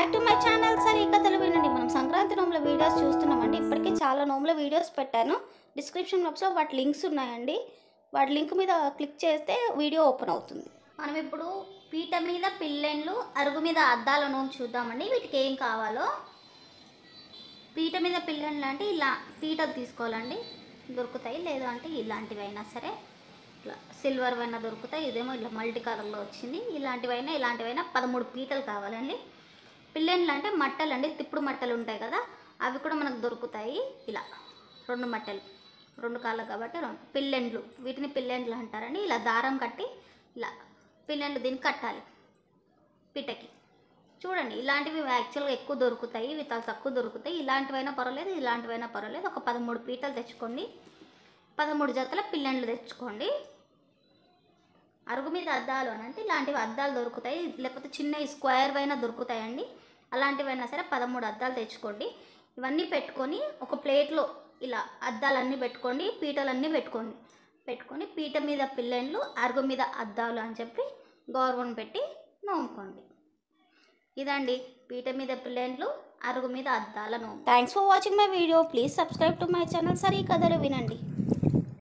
back to my channel సరే ఈ కథలు వినండి మనం సంక్రాంతి నోముల వీడియోస్ చూస్తున్నామండి ఇప్పటికే చాలా నోముల వీడియోస్ పెట్టాను డిస్క్రిప్షన్ బాక్స్లో వాటి లింక్స్ ఉన్నాయండి వాటి లింక్ మీద క్లిక్ చేస్తే వీడియో ఓపెన్ అవుతుంది మనం ఇప్పుడు పీట మీద పిల్లెండ్లు అరుగు మీద అద్దాల నోము చూద్దామండి వీటికి ఏం కావాలో పీట మీద పిల్లెండ్లు అంటే ఇలా పీటలు తీసుకోవాలండి దొరుకుతాయి లేదు అంటే ఇలాంటివి అయినా సరే ఇట్లా సిల్వర్ అయినా దొరుకుతాయి ఇదేమో ఇట్లా మల్టీ కలర్లో వచ్చింది ఇలాంటివైనా ఇలాంటివైనా పదమూడు పీటలు కావాలండి పిల్లెండ్లు అంటే మట్టలు అండి తిప్పుడు మట్టలు ఉంటాయి కదా అవి కూడా మనకు దొరుకుతాయి ఇలా రెండు మట్టలు రెండు కాళ్ళు కాబట్టి రెండు పిల్లెండ్లు వీటిని పిల్లెండ్లు అంటారండి ఇలా దారం కట్టి ఇలా పిల్లెండ్లు దీన్ని కట్టాలి పిట్టకి చూడండి ఇలాంటివి యాక్చువల్గా ఎక్కువ దొరుకుతాయి ఇవి చాలా తక్కువ దొరుకుతాయి ఇలాంటివైనా పర్వాలేదు ఇలాంటివైనా పర్వాలేదు ఒక పదమూడు పీటలు తెచ్చుకోండి పదమూడు జతల పిల్లెండ్లు తెచ్చుకోండి అరుగు మీద అద్దాలు అని అంటే ఇలాంటివి అద్దాలు దొరుకుతాయి లేకపోతే చిన్న స్క్వేర్ అయినా దొరుకుతాయండి అలాంటివైనా సరే పదమూడు అద్దాలు తెచ్చుకోండి ఇవన్నీ పెట్టుకొని ఒక ప్లేట్లో ఇలా అద్దాలన్నీ పెట్టుకోండి పీటలన్నీ పెట్టుకోండి పెట్టుకొని పీట మీద పిల్లెండ్లు అరుగు మీద అద్దాలు అని చెప్పి గౌరవం పెట్టి నోముకోండి ఇదండి పీట మీద పిల్లెండ్లు అరుగు మీద అద్దాల నోము thanks for watching my video please subscribe to my channel సరే ఈ కథలు వినండి